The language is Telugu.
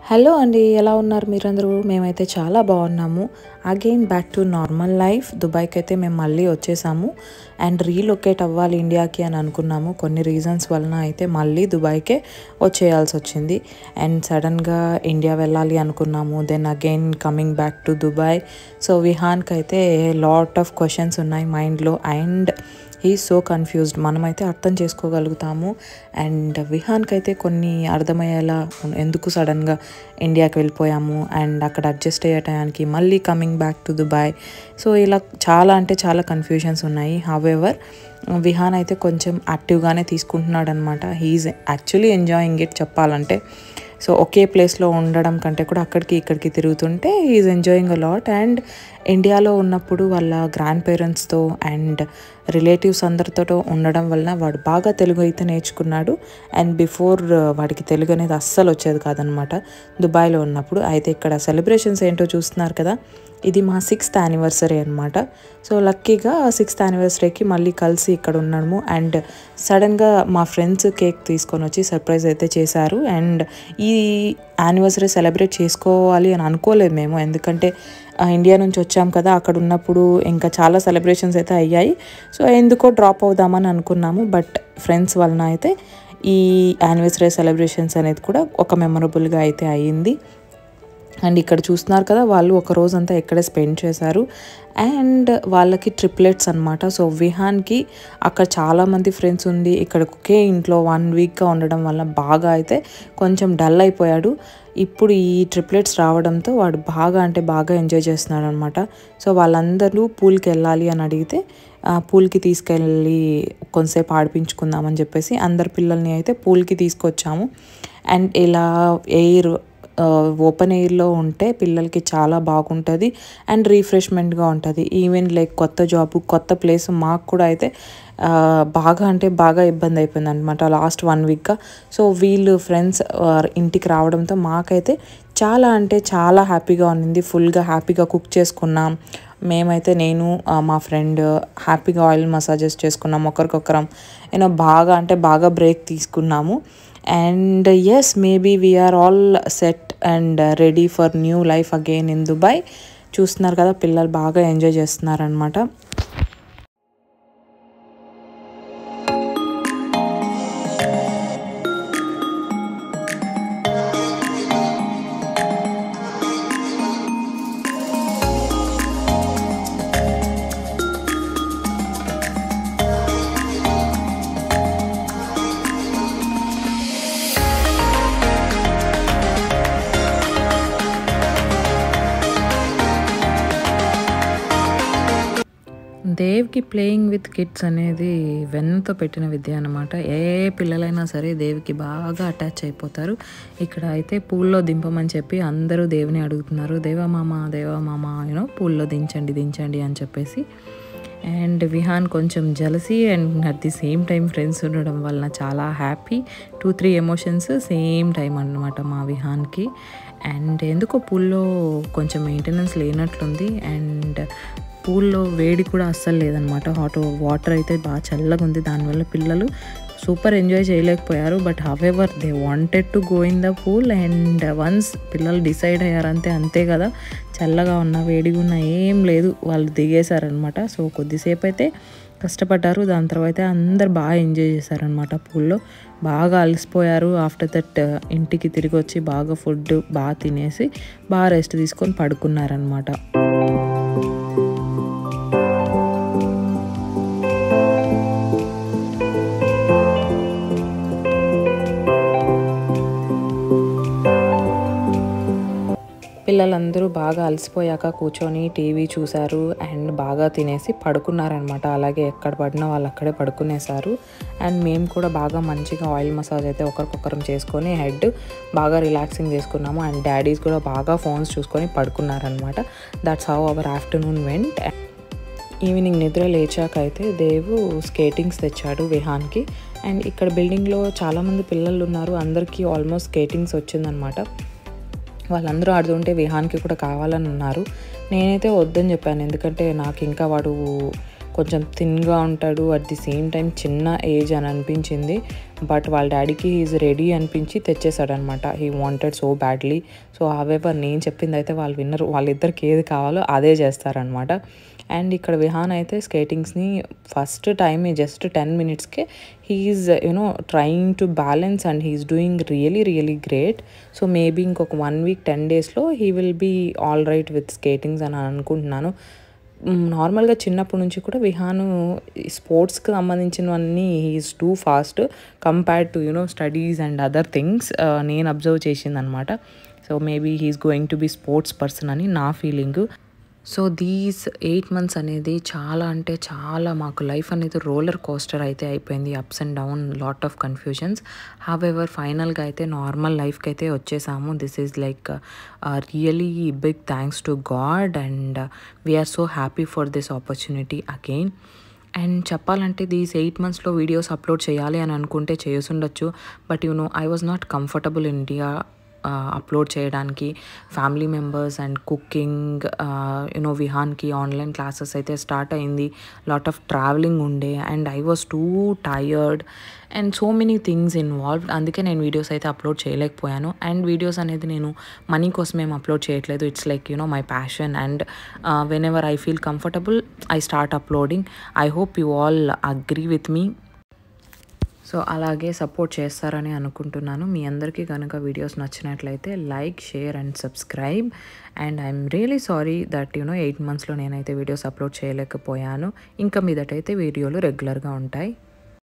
హలో అండి ఎలా ఉన్నారు మీరందరూ మేమైతే చాలా బాగున్నాము again back to normal life దుబాయ్కి అయితే మేము మళ్ళీ వచ్చేసాము అండ్ రీలొకేట్ అవ్వాలి ఇండియాకి అని అనుకున్నాము కొన్ని రీజన్స్ వలన అయితే మళ్ళీ దుబాయ్కే వచ్చేయాల్సి వచ్చింది అండ్ సడన్గా ఇండియా వెళ్ళాలి అనుకున్నాము then again coming back to Dubai so విహాన్కి అయితే లాట్ ఆఫ్ క్వశ్చన్స్ ఉన్నాయి మైండ్లో అండ్ హీ సో కన్ఫ్యూజ్డ్ మనమైతే అర్థం చేసుకోగలుగుతాము అండ్ విహాన్కి అయితే కొన్ని అర్థమయ్యేలా ఎందుకు సడన్గా ఇండియాకి వెళ్ళిపోయాము అండ్ అక్కడ అడ్జస్ట్ అయ్యే టయానికి మళ్ళీ coming back to Dubai so ఇలా చాలా అంటే చాలా కన్ఫ్యూషన్స్ ఉన్నాయి హవెవర్ విహాన్ అయితే కొంచెం యాక్టివ్గానే తీసుకుంటున్నాడు అనమాట హీఈస్ యాక్చువల్లీ ఎంజాయింగ్ ఇట్ చెప్పాలంటే సో ఒకే ప్లేస్లో ఉండడం కంటే కూడా అక్కడికి ఇక్కడికి తిరుగుతుంటే is enjoying a lot and ఇండియాలో ఉన్నప్పుడు వాళ్ళ గ్రాండ్ పేరెంట్స్తో అండ్ రిలేటివ్స్ అందరితో ఉండడం వలన వాడు బాగా తెలుగు అయితే నేర్చుకున్నాడు అండ్ బిఫోర్ వాడికి తెలుగు అనేది అస్సలు వచ్చేది కాదనమాట దుబాయ్లో ఉన్నప్పుడు అయితే ఇక్కడ సెలబ్రేషన్స్ ఏంటో చూస్తున్నారు కదా ఇది మా సిక్స్త్ యానివర్సరీ అనమాట సో లక్కీగా సిక్స్త్ యానివర్సరీకి మళ్ళీ కలిసి ఇక్కడ ఉన్నాము అండ్ సడన్గా మా ఫ్రెండ్స్ కేక్ తీసుకొని వచ్చి సర్ప్రైజ్ అయితే చేశారు అండ్ ఈ యానివర్సరీ సెలబ్రేట్ చేసుకోవాలి అని అనుకోలేదు మేము ఎందుకంటే ఇండియా నుంచి వచ్చాం కదా అక్కడ ఉన్నప్పుడు ఇంకా చాలా సెలబ్రేషన్స్ అయితే అయ్యాయి సో ఎందుకో డ్రాప్ అవుదామని అనుకున్నాము బట్ ఫ్రెండ్స్ వలన అయితే ఈ యానివర్సరీ సెలబ్రేషన్స్ అనేది కూడా ఒక మెమరబుల్గా అయితే అయ్యింది అండ్ ఇక్కడ చూస్తున్నారు కదా వాళ్ళు ఒక రోజంతా ఇక్కడే స్పెండ్ చేశారు అండ్ వాళ్ళకి ట్రిప్లెట్స్ అనమాట సో విహాన్కి అక్కడ చాలామంది ఫ్రెండ్స్ ఉంది ఇక్కడ ఒకే ఇంట్లో వన్ వీక్గా ఉండడం వల్ల బాగా అయితే కొంచెం డల్ అయిపోయాడు ఇప్పుడు ఈ ట్రిప్లెట్స్ రావడంతో వాడు బాగా అంటే బాగా ఎంజాయ్ చేస్తున్నాడు అనమాట సో వాళ్ళందరూ పూల్కి వెళ్ళాలి అని అడిగితే పూల్కి తీసుకెళ్ళి కొంతసేపు ఆడిపించుకుందామని చెప్పేసి అందరి పిల్లల్ని అయితే పూల్కి తీసుకొచ్చాము అండ్ ఇలా ఎయిర్ ఓపెన్ ఎయిర్లో ఉంటే పిల్లలకి చాలా బాగుంటుంది అండ్ రీఫ్రెష్మెంట్గా ఉంటుంది ఈవెన్ లైక్ కొత్త జాబ్ కొత్త ప్లేస్ మాకు కూడా అయితే బాగా అంటే బాగా ఇబ్బంది అయిపోయింది అనమాట లాస్ట్ వన్ వీక్గా సో వీళ్ళు ఫ్రెండ్స్ ఇంటికి రావడంతో మాకైతే చాలా అంటే చాలా హ్యాపీగా ఉన్నింది ఫుల్గా హ్యాపీగా కుక్ చేసుకున్నాం మేమైతే నేను మా ఫ్రెండ్ హ్యాపీగా ఆయిల్ మసాజెస్ చేసుకున్నాం ఒకరికొకరం యూనో బాగా అంటే బాగా బ్రేక్ తీసుకున్నాము and yes maybe we're all set and ready for new life again in Dubai చూస్తున్నారు కదా పిల్లలు బాగా ఎంజాయ్ చేస్తున్నారనమాట దేవ్కి ప్లేయింగ్ విత్ కిడ్స్ అనేది వెన్నతో పెట్టిన విద్య అనమాట ఏ పిల్లలైనా సరే దేవికి బాగా అటాచ్ అయిపోతారు ఇక్కడ అయితే పూల్లో దింపమని చెప్పి అందరూ దేవుని అడుగుతున్నారు దేవమామ దేవమామ యూనో పూల్లో దించండి దించండి అని చెప్పేసి అండ్ విహాన్ కొంచెం jealousy and at the same time friends ఉండడం వలన చాలా happy two three emotions same time అనమాట మా విహాన్కి అండ్ ఎందుకో పూల్లో కొంచెం మెయింటెనెన్స్ లేనట్లుంది అండ్ పూల్లో వేడి కూడా అస్సలు లేదనమాట హాట్ వాటర్ అయితే బాగా చల్లగా ఉంది దానివల్ల పిల్లలు సూపర్ ఎంజాయ్ చేయలేకపోయారు but however they wanted to go in the pool and once పిల్లలు డిసైడ్ అయ్యారంతే అంతే కదా చల్లగా ఉన్న వేడిగా ఉన్న ఏం లేదు వాళ్ళు దిగేశారనమాట సో కొద్దిసేపు అయితే కష్టపడ్డారు దాని తర్వాత అందరు బాగా ఎంజాయ్ చేశారనమాట పూల్లో బాగా అలసిపోయారు ఆఫ్టర్ దట్ ఇంటికి తిరిగి వచ్చి బాగా ఫుడ్ బాగా తినేసి బాగా రెస్ట్ తీసుకొని పడుకున్నారనమాట పిల్లలందరూ బాగా అలసిపోయాక కూర్చొని టీవీ చూశారు అండ్ బాగా తినేసి పడుకున్నారనమాట అలాగే ఎక్కడ పడినా వాళ్ళు అక్కడే పడుకునేశారు అండ్ మేము కూడా బాగా మంచిగా ఆయిల్ మసాజ్ అయితే ఒకరికొకరం చేసుకొని హెడ్ బాగా రిలాక్సింగ్ చేసుకున్నాము అండ్ డాడీస్ కూడా బాగా ఫోన్స్ చూసుకొని పడుకున్నారనమాట that's how our afternoon went evening నిద్ర లేచాక అయితే దేవు స్కేటింగ్స్ తెచ్చాడు విహాన్కి అండ్ ఇక్కడ బిల్డింగ్లో చాలామంది పిల్లలు ఉన్నారు అందరికీ ఆల్మోస్ట్ స్కేటింగ్స్ వచ్చిందనమాట వాళ్ళందరూ ఆడుతుంటే విహాన్కి కూడా కావాలని ఉన్నారు నేనైతే వద్దని చెప్పాను ఎందుకంటే నాకు ఇంకా వాడు కొంచెం థిన్గా ఉంటాడు అట్ ది సేమ్ టైం చిన్న ఏజ్ అని అనిపించింది బట్ వాళ్ళ డాడీకి ఈజ్ రెడీ అనిపించి తెచ్చేసాడనమాట he wanted so badly so however నేను చెప్పింది అయితే వాళ్ళు విన్నరు వాళ్ళిద్దరికి ఏది కావాలో అదే చేస్తారనమాట అండ్ ఇక్కడ విహాన్ అయితే స్కేటింగ్స్ని ఫస్ట్ టైం జస్ట్ టెన్ మినిట్స్కే he's you know trying to balance and he's doing really really great so maybe ఇంకొక వన్ వీక్ టెన్ డేస్లో he will be all right with skatings అని అనుకుంటున్నాను నార్మల్గా చిన్నప్పటి నుంచి కూడా విహాను స్పోర్ట్స్కి సంబంధించినవన్నీ he's too fast compared to you know studies and other things నేను అబ్జర్వ్ చేసిందనమాట so maybe he's going to be sports person అని నా feeling so these eight months అనేది చాలా అంటే చాలా మాకు లైఫ్ అనేది రోలర్ కోస్టర్ అయితే అయిపోయింది ups and down lot of confusions however ఫైనల్గా అయితే నార్మల్ లైఫ్కి అయితే వచ్చేసాము this is like really big thanks to God and we're so happy for this opportunity again and చెప్పాలంటే దీస్ ఎయిట్ మంత్స్లో వీడియోస్ అప్లోడ్ చేయాలి అని అనుకుంటే చేసి ఉండొచ్చు but you know I was not comfortable in India upload చేయడానికి family members and cooking you know విహాన్కి ఆన్లైన్ క్లాసెస్ అయితే స్టార్ట్ అయింది లాట్ ఆఫ్ ట్రావెలింగ్ ఉండే and I was too tired and so many things involved అందుకే నేను వీడియోస్ అయితే అప్లోడ్ చేయలేకపోయాను అండ్ వీడియోస్ అనేది నేను మనీ కోసం ఏం అప్లోడ్ చేయట్లేదు it's like you know my passion and whenever I feel comfortable I start uploading I hope you all agree with me so అలాగే సపోర్ట్ చేస్తారని అనుకుంటున్నాను మీ అందరికీ కనుక వీడియోస్ నచ్చినట్లయితే like share and subscribe and I'm really sorry that you know eight మంత్స్లో నేనైతే వీడియోస్ అప్లోడ్ చేయలేకపోయాను ఇంకా మీదటైతే వీడియోలు రెగ్యులర్గా ఉంటాయి